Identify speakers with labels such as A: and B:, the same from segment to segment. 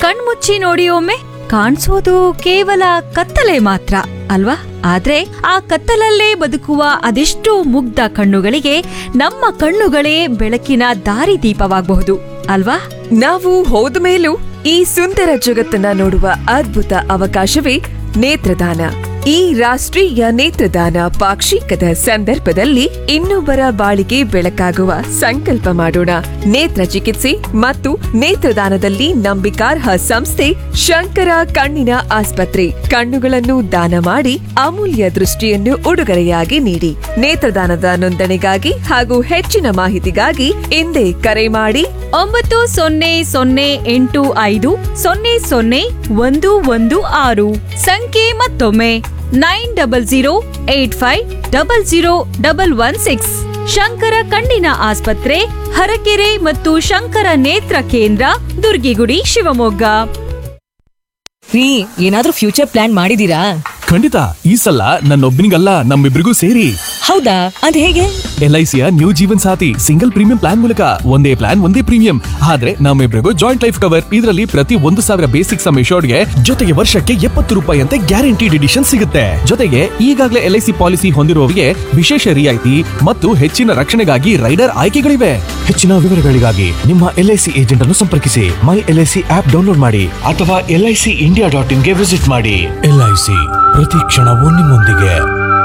A: ಕಣ್ಮುಚ್ಚಿ ನೋಡಿ ಒಮ್ಮೆ ಕಾಣಿಸೋದು ಕೇವಲ ಕತ್ತಲೆ ಮಾತ್ರ ಅಲ್ವಾ ಆದ್ರೆ ಆ ಕತ್ತಲಲ್ಲೇ ಬದುಕುವ ಅದೆಷ್ಟೋ ಮುಗ್ಧ ಕಣ್ಣುಗಳಿಗೆ ನಮ್ಮ ಕಣ್ಣುಗಳೇ ಬೆಳಕಿನ ದಾರಿದೀಪವಾಗಬಹುದು ಅಲ್ವಾ
B: ನಾವು ಹೋದ ಮೇಲೂ ಈ ಸುಂದರ ಜಗತ್ತನ್ನ ನೋಡುವ ಅದ್ಭುತ ಅವಕಾಶವೇ ನೇತ್ರದಾನ ಈ ರಾಷ್ಟ್ರೀಯ ನೇತ್ರದಾನ ಪಾಕ್ಷಿಕದ ಸಂದರ್ಭದಲ್ಲಿ ಇನ್ನೊಬ್ಬರ ಬಾಳಿಗೆ ಬೆಳಕಾಗುವ ಸಂಕಲ್ಪ ಮಾಡೋಣ ನೇತ್ರ ಚಿಕಿತ್ಸೆ ಮತ್ತು ನೇತ್ರದಾನದಲ್ಲಿ ನಂಬಿಕಾರ್ಹ ಸಂಸ್ಥೆ ಶಂಕರ ಕಣ್ಣಿನ ಆಸ್ಪತ್ರೆ ಕಣ್ಣುಗಳನ್ನು ದಾನ ಮಾಡಿ ಅಮೂಲ್ಯ ದೃಷ್ಟಿಯನ್ನು ಉಡುಗೊರೆಯಾಗಿ ನೀಡಿ ನೇತ್ರದಾನದ ನೋಂದಣಿಗಾಗಿ ಹಾಗೂ ಹೆಚ್ಚಿನ ಮಾಹಿತಿಗಾಗಿ ಹಿಂದೆ ಕರೆ ಮಾಡಿ
A: ಒಂಬತ್ತು ಸೊನ್ನೆ ಸೊನ್ನೆ ಎಂಟು ಐದು ಸೊನ್ನೆ ಸೊನ್ನೆ ಒಂದು ಒಂದು ಆರು ಸಂಖ್ಯೆ ಮತ್ತೊಮ್ಮೆ nine double zero eight five double zero double one six Shankara ಕಣ್ಣಿನ ಆಸ್ಪತ್ರೆ ಹರಕೆರೆ ಮತ್ತು ಶಂಕರ ನೇತ್ರ ಕೇಂದ್ರ ದುರ್ಗಿಗುಡಿ ಶಿವಮೊಗ್ಗ
C: ರೀ ಏನಾದ್ರೂ ಫ್ಯೂಚರ್ ಪ್ಲಾನ್ ಮಾಡಿದೀರಾ
D: ಖಂಡಿತ ಈ ಸಲ ನನ್ನೊಬ್ಬನಿಗಲ್ಲ ನಮ್ಮಿಬ್ರಿಗೂ ಸೇರಿ
C: ಹೌದಾ ಅದ್ ಹೇಗೆ
D: ಎಲ್ ಐ ಸಿಯ new Jeevan Saathi single premium plan ಮೂಲಕ ಒಂದೇ ಪ್ಲಾನ್ ಒಂದೇ ಪ್ರೀಮಿಯಂ ಆದ್ರೆ ನಮ್ಮಿಬ್ರಿಗೂ ಜಾಯಿಂಟ್ ಲೈಫ್ ಕವರ್ ಇದರಲ್ಲಿ ಪ್ರತಿ ಒಂದು ಸಾವಿರ ಬೇಸಿಕ್ ಸಮ್ ಗೆ ಜೊತೆಗೆ ವರ್ಷಕ್ಕೆ ಎಪ್ಪತ್ತು ರೂಪಾಯಿ ಅಂತೆ ಗ್ಯಾರಂಟಿಡ್ ಎಡಿಷನ್ ಸಿಗುತ್ತೆ ಜೊತೆಗೆ ಈಗಾಗಲೇ ಎಲ್ ಐ ಸಿ ಪಾಲಿಸಿ ಹೊಂದಿರುವವರಿಗೆ ವಿಶೇಷ ರಿಯಾಯಿತಿ ಮತ್ತು ಹೆಚ್ಚಿನ ರಕ್ಷಣೆಗಾಗಿ ರೈಡರ್ ಆಯ್ಕೆಗಳಿವೆ ಹೆಚ್ಚಿನ ವಿವರಗಳಿಗಾಗಿ ನಿಮ್ಮ ಎಲ್ ಐ ಸಿ ಏಜೆಂಟ್ ಅನ್ನು ಸಂಪರ್ಕಿಸಿ my L I C app download ಮಾಡಿ ಅಥವಾ L I C India dot ಇನ್ಗೆ ವಿಸಿಟ್ ಮಾಡಿ ಎಲ್ ಐ ಸಿ ಪ್ರತಿ ಕ್ಷಣವೂ ನಿಮ್ಮೊಂದಿಗೆ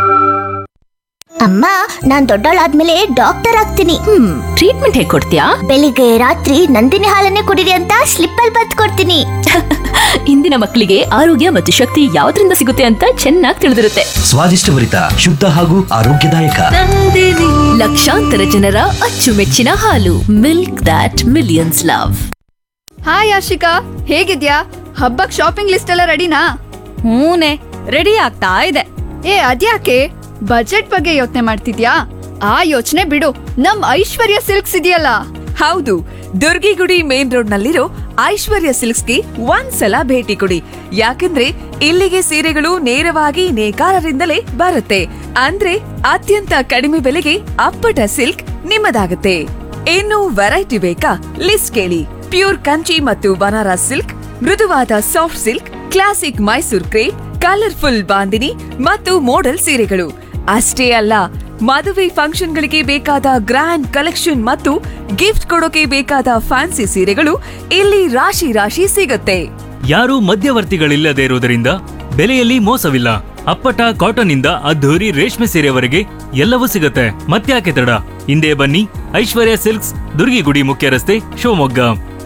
E: ಅಮ್ಮ ನಾನ್ ದೊಡ್ಡವಳಾದ್ಮೇಲೆ ಡಾಕ್ಟರ್ ಆಗ್ತೀನಿ
F: ಹ್ಮ್ ಟ್ರೀಟ್ಮೆಂಟ್ ಹೇಗ್ ಕೊಡ್ತೀಯಾ
E: ಬೆಳಿಗ್ಗೆ ರಾತ್ರಿ ನಂದಿನಿ ಹಾಲನ್ನೇ ಕುಡಿರಿ ಅಂತ ಸ್ಲಿಪ್ ಅಲ್ಲಿ ಬತ್ ಕೊಡ್ತೀನಿ
F: ಇಂದಿನ ಮಕ್ಕಳಿಗೆ ಆರೋಗ್ಯ ಮತ್ತು ಶಕ್ತಿ ಯಾವ್ದ್ರಿಂದ ಸಿಗುತ್ತೆ ಅಂತ ಚೆನ್ನಾಗಿ ತಿಳಿದಿರುತ್ತೆ
G: ಸ್ವಾದಿಷ್ಟಭರಿತ ಶುದ್ಧ ಹಾಗೂ ಆರೋಗ್ಯದಾಯಕ
F: ಲಕ್ಷಾಂತರ ಜನರ ಅಚ್ಚುಮೆಚ್ಚಿನ ಹಾಲು milk that millions love
H: hi Ashika ಹೇಗಿದ್ಯಾ ಹಬ್ಬಕ್ ಶಾಪಿಂಗ್ ಲಿಸ್ಟ್ ಎಲ್ಲ ರೆಡಿನಾ
A: ಹೂನೆ ರೆಡಿ ಆಗ್ತಾ ಇದೆ
H: ಏ ಅದ್ಯಾಕೆ ಬಜೆಟ್ ಬಗ್ಗೆ ಯೋಚನೆ ಮಾಡ್ತಿದ್ಯಾ ಆ ಯೋಚನೆ ಬಿಡು ನಮ್ ಐಶ್ವರ್ಯ ಸಿಲ್ಕ್ಸ್ ಇದೆಯಲ್ಲ
B: ಹೌದು ದುರ್ಗಿಗುಡಿ ಮೇನ್ ರೋಡ್ ನಲ್ಲಿರೋ ಐಶ್ವರ್ಯ ಸಿಲ್ಕ್ಸ್ಗೆ ಒಂದ್ಸಲ ಭೇಟಿ ಕೊಡಿ ಯಾಕಂದ್ರೆ ಇಲ್ಲಿಗೆ ಸೀರೆಗಳು ನೇರವಾಗಿ ನೇಕಾರರಿಂದಲೇ ಬರುತ್ತೆ ಅಂದ್ರೆ ಅತ್ಯಂತ ಕಡಿಮೆ ಬೆಲೆಗೆ ಅಪ್ಪಟ ಸಿಲ್ಕ್ ನಿಮ್ಮದಾಗುತ್ತೆ ಇನ್ನು ವೆರೈಟಿ ಬೇಕಾ ಲಿಸ್ಟ್ ಕೇಳಿ ಪ್ಯೂರ್ ಕಂಚಿ ಮತ್ತು ಬನಾರಸ್ ಸಿಲ್ಕ್ ಮೃದುವಾದ soft silk classic Mysore crepe colourful bandhani ಮತ್ತು ಮೋಡಲ್ ಸೀರೆಗಳು ಅಷ್ಟೇ ಅಲ್ಲ ಮದುವೆ ಫಂಕ್ಷನ್ಗಳಿಗೆ ಬೇಕಾದ ಗ್ರ್ಯಾಂಡ್ ಕಲೆಕ್ಷನ್ ಮತ್ತು ಗಿಫ್ಟ್ ಕೊಡೋಕೆ ಬೇಕಾದ ಫ್ಯಾನ್ಸಿ ಸೀರೆಗಳು ಇಲ್ಲಿ ರಾಶಿ ರಾಶಿ ಸಿಗುತ್ತೆ
I: ಯಾರೂ ಮಧ್ಯವರ್ತಿಗಳಿಲ್ಲದೆ ಇರುವುದರಿಂದ ಬೆಲೆಯಲ್ಲಿ ಮೋಸವಿಲ್ಲ ಅಪ್ಪಟ ಕಾಟನ್ ಇಂದ ಅದ್ಧೂರಿ ರೇಷ್ಮೆ ಸೀರೆವರೆಗೆ ಎಲ್ಲವೂ ಸಿಗುತ್ತೆ ಮತ್ತ್ಯಾಕೆ ತಡ ಹಿಂದೆ ಬನ್ನಿ ಐಶ್ವರ್ಯ ಸಿಲ್ಕ್ಸ್ ದುರ್ಗಿಗುಡಿ ಮುಖ್ಯ ರಸ್ತೆ ಶಿವಮೊಗ್ಗ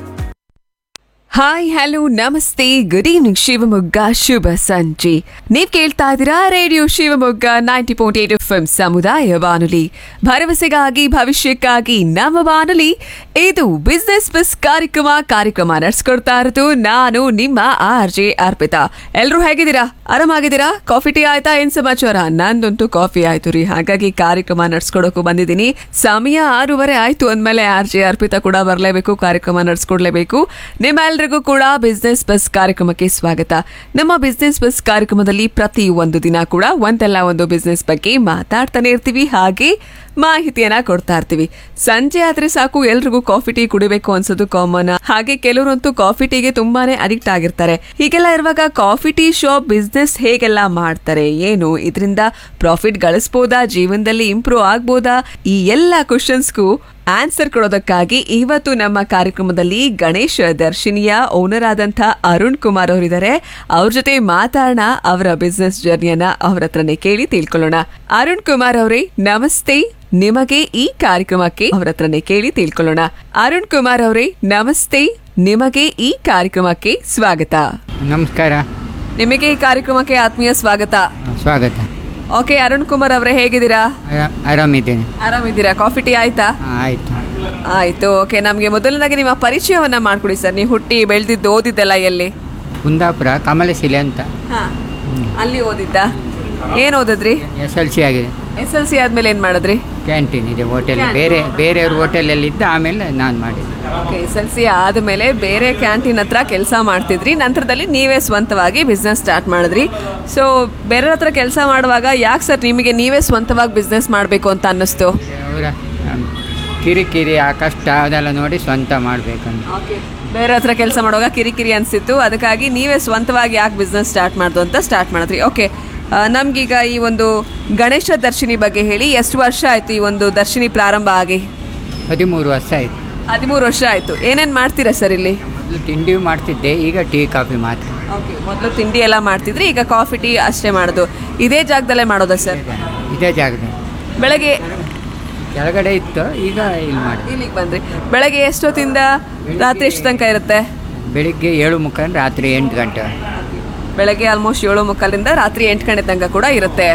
B: ಹಾಯ್ ಹಲೋ ನಮಸ್ತೆ ಗುಡ್ ಈವ್ನಿಂಗ್ ಶಿವಮೊಗ್ಗ ಶುಭ ಸಂಜೆ ನೀವ್ ಕೇಳ್ತಾ ಇದ್ದೀರಾ radio Shivamogga ninety point eight F ಸಮುದಾಯ ಬಾನುಲಿ ಭರವಸೆಗಾಗಿ ಭವಿಷ್ಯಕ್ಕಾಗಿ ನಮ್ಮ ಬಾನುಲಿ ಇದು ಬಿಸ್ನೆಸ್ ಬಸ್ ಕಾರ್ಯಕ್ರಮ ಕಾರ್ಯಕ್ರಮ ನಡೆಸ್ಕೊಡ್ತಾ ಇರೋದು ನಾನು ನಿಮ್ಮ ಆರ್ ಜೆ ಅರ್ಪಿತಾ ಎಲ್ರು ಹೇಗಿದ್ದೀರಾ ಆರಾಮಾಗಿದ್ದೀರಾ ಕಾಫಿ ಟೀ ಆಯ್ತಾ ಏನ್ ಸಮಾಚಾರ ನಂದಂತೂ ಕಾಫಿ ಆಯ್ತು ರೀ ಹಾಗಾಗಿ ಕಾರ್ಯಕ್ರಮ ನಡ್ಸ್ಕೊಡೋಕು ಬಂದಿದ್ದೀನಿ ಸಮಯ ಆರೂವರೆ ಆಯ್ತು ಅಂದ್ಮೇಲೆ ಆರ್ ಜೆ ಅರ್ಪಿತಾ ಕೂಡ ಬರಲೇಬೇಕು ಕಾರ್ಯಕ್ರಮ ನಡ್ಸ್ಕೊಡ್ಲೇಬೇಕು ನಿಮ್ಮೆಲ್ರಿಗೂ ಕೂಡ ಬಿಸ್ನೆಸ್ ಬಸ್ ಕಾರ್ಯಕ್ರಮಕ್ಕೆ ಸ್ವಾಗತ ನಮ್ಮ ಬಿಸ್ನೆಸ್ ಬಸ್ ಕಾರ್ಯಕ್ರಮದಲ್ಲಿ ಪ್ರತಿ ಒಂದು ದಿನ ಕೂಡ ಒಂದಲ್ಲ ಒಂದು ಬಿಸ್ನೆಸ್ ಬಗ್ಗೆ ಮಾತಾಡ್ತಾನೆ ಇರ್ತೀವಿ ಹಾಗೆ ಮಾಹಿತಿಯನ್ನ ಕೊಡ್ತಾ ಇರ್ತೀವಿ ಸಂಜೆ ಆದ್ರೆ ಸಾಕು ಎಲ್ರಿಗೂ ಕಾಫಿ ಟೀ ಕುಡಿಬೇಕು ಅನ್ಸೋದು ಕಾಮನ್ ಹಾಗೆ ಕೆಲವರಂತೂ ಕಾಫಿ ಟೀಗೆ ತುಂಬಾನೇ ಅಡಿಕ್ಟ್ ಆಗಿರ್ತಾರೆ ಹೀಗೆಲ್ಲ ಇರುವಾಗ ಕಾಫಿ ಟೀ ಶಾಪ್ ಬಿಸ್ನೆಸ್ ಹೇಗೆಲ್ಲ ಮಾಡ್ತಾರೆ ಏನು ಇದರಿಂದ ಪ್ರಾಫಿಟ್ ಗಳಿಸ್ಬೋದಾ ಜೀವನದಲ್ಲಿ ಇಂಪ್ರೂವ್ ಆಗ್ಬೋದಾ ಈ ಎಲ್ಲ ಕ್ವಶನ್ಸ್ಗೂ ಆನ್ಸರ್ ಕೊಡೋದಕ್ಕಾಗಿ ಇವತ್ತು ನಮ್ಮ ಕಾರ್ಯಕ್ರಮದಲ್ಲಿ ಗಣೇಶ ದರ್ಶಿನಿಯ ಓನರ್ ಆದಂತ ಅರುಣ್ ಕುಮಾರ್ ಅವರಿದ್ದಾರೆ ಅವ್ರ ಜೊತೆ ಮಾತಾಡೋಣ ಅವರ ಬಿಸ್ನೆಸ್ ಜರ್ನಿಯನ್ನ ಅವ್ರ ಹತ್ರನೇ ಕೇಳಿ ತಿಳ್ಕೊಳ್ಳೋಣ ಅರುಣ್ ಕುಮಾರ್ ಅವರೇ ನಮಸ್ತೆ ನಿಮಗೆ ಈ ಕಾರ್ಯಕ್ರಮಕ್ಕೆ ಅವ್ರ ಹತ್ರನೇ ಕೇಳಿ ತಿಳ್ಕೊಳ್ಳೋಣ ಅರುಣ್ ಕುಮಾರ್ ಅವರೇ ನಮಸ್ತೆ ನಿಮಗೆ ಈ ಕಾರ್ಯಕ್ರಮಕ್ಕೆ ಸ್ವಾಗತ
J: ನಮಸ್ಕಾರ
B: ನಿಮಗೆ ಈ ಕಾರ್ಯಕ್ರಮಕ್ಕೆ ಆತ್ಮೀಯ ಸ್ವಾಗತ
J: ಸ್ವಾಗತ
B: ಓಕೆ ಅರುಣ್ ಕುಮಾರ್ ಅವರೇ ಹೇಗಿದ್ದೀರಾ
J: ಆರಾ- ಆರಾಮಿದ್ದೇನೆ
B: ಆರಾಮಿದ್ದೀರಾ ಕಾಫಿ ಟೀ ಆಯ್ತಾ
J: ಹಾಂ ಆಯಿತು
B: ಆಯ್ತು ಓಕೆ ನಮಗೆ ಮೊದಲನೇದಾಗಿ ನಿಮ್ಮ ಪರಿಚಯವನ್ನ ಮಾಡ್ಕೊಡಿ ಸರ್ ನೀವು ಹುಟ್ಟಿ ಬೆಳೆದಿದ್ದು ಓದಿದ್ದೆಲ್ಲ ಎಲ್ಲಿ
J: ಕುಂದಾಪುರ ಕಮಲಶಿಲೆ ಅಂತ
B: ಅಲ್ಲಿ ಓದಿದ್ದ ಏನ್ ಓದಿದ್ರಿ
J: ಎಸ್ ಎಲ್ ಸಿ ಆಗಿದೆ
B: ಎಸ್ ಎಲ್ ಸಿ ಆದ್ಮೇಲೆ ಏನ್ ಮಾಡಿದ್ರಿ
J: ಕ್ಯಾಂಟೀನ್ ಇದೆ ಹೋಟೆಲ್ ಬೇರೆ ಬೇರೆಯವ್ರ ಹೋಟೆಲಲ್ಲಿ ಇದ್ದ ಆಮೇಲೆ ನಾನು ಮಾಡಿದೆ
B: ಓಕೆ ಎಸ್ ಎಲ್ ಸಿ ಆದ್ಮೇಲೆ ಬೇರೆ ಕ್ಯಾಂಟೀನ್ ಹತ್ರ ಕೆಲಸ ಮಾಡ್ತಿದ್ರಿ ನಂತರದಲ್ಲಿ ನೀವೇ ಸ್ವಂತವಾಗಿ ಬಿಸ್ನೆಸ್ ಸ್ಟಾರ್ಟ್ ಮಾಡಿದ್ರಿ ಸೊ ಬೇರೆ ಹತ್ರ ಕೆಲಸ ಮಾಡುವಾಗ ಯಾಕೆ ಸರ್ ನಿಮಗೆ ನೀವೇ ಸ್ವಂತವಾಗಿ ಬಿಸ್ನೆಸ್ ಮಾಡಬೇಕು ಅಂತ ಅನ್ನಿಸ್ತು
J: ಅವರ ಕಿರಿಕಿರಿ ಆ ಕಷ್ಟ ಅದೆಲ್ಲ ನೋಡಿ ಸ್ವಂತ ಮಾಡಬೇಕಂತ
B: ಬೇರೆ ಹತ್ರ ಕೆಲಸ ಮಾಡುವಾಗ ಕಿರಿಕಿರಿ ಅನಿಸಿತ್ತು ಅದಕ್ಕಾಗಿ ನೀವೇ ಸ್ವಂತವಾಗಿ ಯಾಕೆ ಬಿಸ್ನೆಸ್ ಸ್ಟಾರ್ಟ್ ಮಾಡ್ದು ಅಂತ ಸ್ಟಾರ್ಟ್ ಮಾಡಿದ್ರಿ ಓಕೆ ನಮಗೀಗ ಈ ಒಂದು ಗಣೇಶ ದರ್ಶಿನಿ ಬಗ್ಗೆ ಹೇಳಿ ಎಷ್ಟು ವರ್ಷ ಆಯಿತು ಈ ಒಂದು ದರ್ಶಿನಿ ಪ್ರಾರಂಭ ಆಗಿ
J: ಹದಿಮೂರು ವರ್ಷ ಆಯ್ತು
B: ಹದಿಮೂರು ವರ್ಷ ಆಯಿತು ಏನೇನು ಮಾಡ್ತೀರಾ ಸರ್ ಇಲ್ಲಿ
J: ಮೊದಲು ತಿಂಡಿ ಮಾಡ್ತಿದ್ದೆ ಈಗ ಟೀ ಕಾಫಿ ಮಾತ್ರ
B: ಓಕೆ ಮೊದಲು ತಿಂಡಿ ಎಲ್ಲ ಮಾಡ್ತಿದ್ರಿ ಈಗ ಕಾಫಿ ಟೀ ಅಷ್ಟೇ ಮಾಡೋದು ಇದೇ ಜಾಗದಲ್ಲೇ ಮಾಡೋದಾ ಸರ್
J: ಇದೇ ಜಾಗದಲ್ಲಿ
B: ಬೆಳಗ್ಗೆ
J: ಕೆಳಗಡೆ ಇತ್ತು ಈಗ ಇಲ್ಲಿ ಮಾಡಿ
B: ಇಲ್ಲಿಗೆ ಬಂದ್ರಿ ಬೆಳಗ್ಗೆ ಎಷ್ಟೊತ್ತಿಂದ ರಾತ್ರಿ ಎಷ್ಟು ತನಕ ಇರುತ್ತೆ
J: ಬೆಳಿಗ್ಗೆ ಏಳು ಮುಖಾಂತರ ರಾತ್ರಿ ಎಂಟು ಗಂಟೆ
B: ಬೆಳಗ್ಗೆ ಆಲ್ಮೋಸ್ಟ್ ಏಳು ಮುಕ್ಕಾಲಿಂದ ರಾತ್ರಿ ಎಂಟು ಗಂಟೆ ತನಕ ಕೂಡ ಇರುತ್ತೆ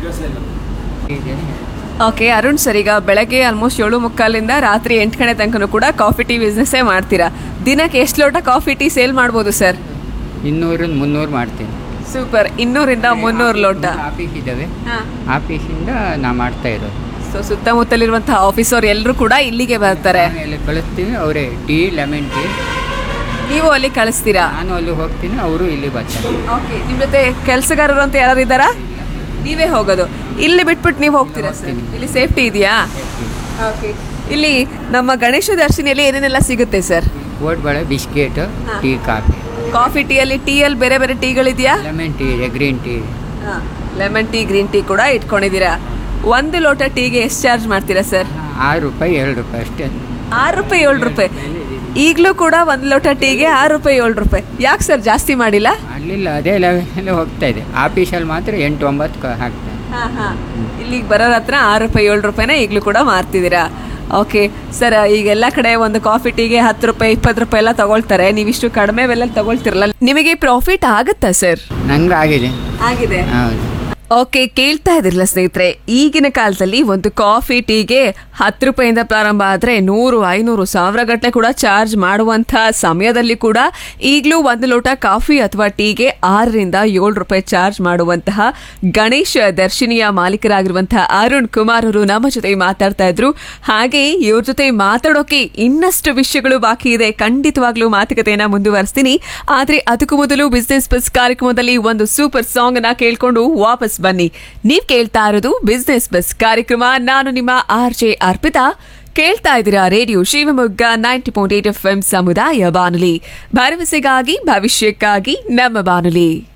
J: ಹೀಗೆ
B: ಓಕೆ ಅರುಣ್ ಸರ್ ಈಗ ಬೆಳಗ್ಗೆ ಆಲ್ಮೋಸ್ಟ್ ಏಳು ಮುಕ್ಕಾಲಿಂದ ರಾತ್ರಿ ಎಂಟು ಗಂಟೆ ತನಕ ಕೂಡ ಕಾಫಿ ಟೀ ಬಿಸ್ನೆಸ್ಸೇ ಮಾಡ್ತೀರಾ ದಿನಕ್ಕೆ ಎಷ್ಟು ಲೋಟ ಕಾಫಿ ಟೀ ಸೇಲ್ ಮಾಡ್ಬೋದು ಸರ್
J: ಇನ್ನೂರಿಂದ ಮುನ್ನೂರು ಮಾಡ್ತೀನಿ
B: ಸೂಪರ್ ಇನ್ನೂರಿಂದ ಮುನ್ನೂರು ಲೋಟ
J: ಆಫೀಸ್ ಇದ್ದಾವೆ ಆಫೀಸಿಂದ ನಾ ಮಾಡ್ತಾ ಇರೋದು
B: ಸೊ ಸುತ್ತಮುತ್ತಲಿರುವಂತಹ ಆಫೀಸವ್ರು ಎಲ್ಲರೂ ಕೂಡ ಇಲ್ಲಿಗೆ ಬರ್ತಾರೆ
J: ಆಮೇಲೆ ಕಳಿಸ್ತೀವಿ ಅವರೇ ಟೀ ಲೆಮನ್ ಟೀ
B: ನೀವು ಅಲ್ಲಿ ಕಳಿಸ್ತೀರಾ
J: ನಾನು ಅಲ್ಲಿ ಹೋಗ್ತೀನಿ ಅವರು ಇಲ್ಲಿ ಬರ್ತಾರೆ
B: ಓಕೆ ನಿಮ್ಮ ಜೊತೆ ಕೆಲಸಗಾರರು ಅಂತ ಯಾರು ಇದ್ದಾರಾ ನೀವೇ ಹೋಗೋದು ಇಲ್ಲಿ ಬಿಟ್ಬಿಟ್ಟು ನೀವು ಹೋಗ್ತೀರಾ ಸರ್ ಇಲ್ಲಿ ಸೇಫ್ಟಿ ಇದೆಯಾ ಓಕೆ ಇಲ್ಲಿ ನಮ್ಮ ಗಣೇಶ ದರ್ಶಿನಿಯಲ್ಲಿ ಏನೇನೆಲ್ಲ ಸಿಗುತ್ತೆ ಸರ್
J: ಓಟ್ಬಳೆ ಬಿಸ್ಕೆಟ್ ಟೀ ಕಾಫಿ
B: ಕಾಫಿ ಟೀಯಲ್ಲಿ ಟೀಯಲ್ಲಿ ಬೇರೆ ಬೇರೆ ಟೀಗಳಿದೆಯಾ
J: ಲೆಮನ್ ಟೀ ಇದೆ ಗ್ರೀನ್ ಟೀ ಇದೆ
B: ಲೆಮನ್ ಟೀ ಗ್ರೀನ್ ಟೀ ಕೂಡ ಇಟ್ಕೊಂಡಿದ್ದೀರಾ ಒಂದು ಲೋಟ ಟೀಗೆ ಎಷ್ಟು ಚಾರ್ಜ್ ಮಾಡ್ತೀರಾ ಸರ್
J: ಆರು ರೂಪಾಯಿ ಏಳು ರೂಪಾಯಿ ಅಷ್ಟೇ
B: ಆರು ರೂಪಾಯಿ ಏಳು ರೂಪಾಯಿ ಈಗಲೂ ಕೂಡ ಒಂದು ಲೋಟ ಟೀಗೆ ಆರು ರೂಪಾಯಿ ಏಳು ರೂಪಾಯಿ ಯಾಕೆ ಸರ್ ಜಾಸ್ತಿ ಮಾಡಿಲ್ಲ
J: ಅಲ್ಲಿಲ್ಲ ಅದೇ ಲೆವೆಲ್ ಹೋಗ್ತಾ ಇದೆ ಆಫೀಸಲ್ಲಿ ಮಾತ್ರ ಎಂಟು ಒಂಬತ್ತು ಕ- ಹಾಕ್ತಾರೆ
B: ಇಲ್ಲಿಗೆ ಬರೋರ ಹತ್ರ ಆರು ರೂಪಾಯಿ ಏಳು ರೂಪಾಯಿನ ಈಗಲೂ ಕೂಡ ಮಾರ್ತಿದ್ದೀರಾ ಓಕೆ ಸರ್ ಈಗ ಎಲ್ಲ ಕಡೆ ಒಂದು ಕಾಫಿ ಟೀಗೆ ಹತ್ತು ರೂಪಾಯಿ ಇಪ್ಪತ್ತು ರೂಪಾಯಿ ಎಲ್ಲ ತಗೊಳ್ತಾರೆ ನೀವಿಷ್ಟು ಕಡಿಮೆ ಬೆಲೆ ತಗೊಳ್ತಿರಲ್ಲ ನಿಮಗೆ ಪ್ರಾಫಿಟ್ ಆಗುತ್ತಾ ಸರ್
J: ನಂಗೆ ಆಗಿದೆ
B: ಆಗಿದೆ
J: ಹೌದು
B: ಓಕೆ ಕೇಳ್ತಾ ಇದಿರಲ್ಲ ಸ್ನೇಹಿತರೆ ಈಗಿನ ಕಾಲದಲ್ಲಿ ಒಂದು ಕಾಫಿ ಟೀಗೆ ಹತ್ತು ರೂಪಾಯಿಂದ ಪ್ರಾರಂಭ ಆದರೆ ನೂರು ಐನೂರು ಸಾವಿರ ಗಟ್ಟಲೆ ಕೂಡ ಚಾರ್ಜ್ ಮಾಡುವಂಥ ಸಮಯದಲ್ಲಿ ಕೂಡ ಈಗಲೂ ಒಂದು ಲೋಟ ಕಾಫಿ ಅಥವಾ ಟೀಗೆ ಆರರಿಂದ ಏಳು ರೂಪಾಯಿ ಚಾರ್ಜ್ ಮಾಡುವಂತಹ ಗಣೇಶ ದರ್ಶಿನಿಯ ಮಾಲೀಕರಾಗಿರುವಂತಹ ಅರುಣ್ ಕುಮಾರ್ ಅವರು ನಮ್ಮ ಜೊತೆ ಮಾತಾಡ್ತಾ ಇದ್ರು ಹಾಗೆ ಇವ್ರ ಜೊತೆ ಮಾತಾಡೋಕೆ ಇನ್ನಷ್ಟು ವಿಷಯಗಳು ಬಾಕಿ ಇದೆ ಖಂಡಿತವಾಗ್ಲೂ ಮಾತುಕತೆಯನ್ನ ಮುಂದುವರಿಸ್ತೀನಿ ಆದ್ರೆ ಅದಕ್ಕೂ ಮೊದಲು ಬಿಸ್ನೆಸ್ ಬಸ್ ಕಾರ್ಯಕ್ರಮದಲ್ಲಿ ಒಂದು ಸೂಪರ್ ಸಾಂಗ್ ನ ಕೇಳ್ಕೊಂಡು ವಾಪಸ್ ಬನ್ನಿ ನೀವ್ ಕೇಳ್ತಾ ಇರೋದು ಬಿಸ್ನೆಸ್ ಬಸ್ ಕಾರ್ಯಕ್ರಮ ನಾನು ನಿಮ್ಮ ಆರ್ ಜೆ ಅರ್ಪಿತಾ ಕೇಳ್ತಾ ಇದ್ದೀರಾ radio Shivamogga ninety point eight F M ಸಮುದಾಯ ಬಾನುಲಿ ಭರವಸೆಗಾಗಿ ಭವಿಷ್ಯಕ್ಕಾಗಿ ನಮ್ಮ ಬಾನುಲಿ